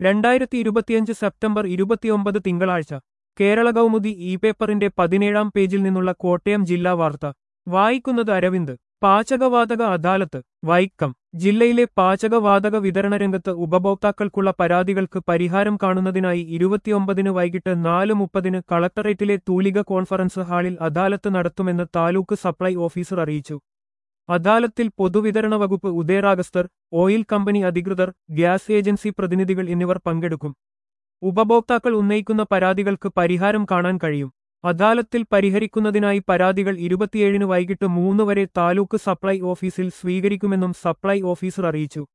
രണ്ടായിരത്തി ഇരുപത്തിയഞ്ച് സെപ്റ്റംബർ ഇരുപത്തിയൊമ്പത് തിങ്കളാഴ്ച കേരള കൗമുദി ഇ പേപ്പറിന്റെ പതിനേഴാം പേജിൽ നിന്നുള്ള കോട്ടയം ജില്ലാ വാർത്ത വായിക്കുന്നത് അരവിന്ദ് പാചകവാതക അദാലത്ത് വൈക്കം ജില്ലയിലെ പാചകവാതക വിതരണ രംഗത്ത് ഉപഭോക്താക്കൾക്കുള്ള പരാതികൾക്ക് പരിഹാരം കാണുന്നതിനായി ഇരുപത്തിയൊമ്പതിന് വൈകിട്ട് നാല് മുപ്പതിന് കളക്ടറേറ്റിലെ തൂലിക കോൺഫറൻസ് ഹാളിൽ അദാലത്ത് നടത്തുമെന്ന് താലൂക്ക് സപ്ലൈ ഓഫീസർ അറിയിച്ചു അദാലത്തിൽ പൊതുവിതരണ വകുപ്പ് ഉദയറാഗസ്തർ ഓയിൽ കമ്പനി അധികൃതർ ഗ്യാസ് ഏജൻസി പ്രതിനിധികൾ എന്നിവർ പങ്കെടുക്കും ഉപഭോക്താക്കൾ ഉന്നയിക്കുന്ന പരാതികൾക്ക് പരിഹാരം കാണാൻ കഴിയും അദാലത്തിൽ പരിഹരിക്കുന്നതിനായി പരാതികൾ ഇരുപത്തിയേഴിന് വൈകിട്ട് മൂന്ന് വരെ താലൂക്ക് സപ്ലൈ ഓഫീസിൽ സ്വീകരിക്കുമെന്നും സപ്ലൈ ഓഫീസർ അറിയിച്ചു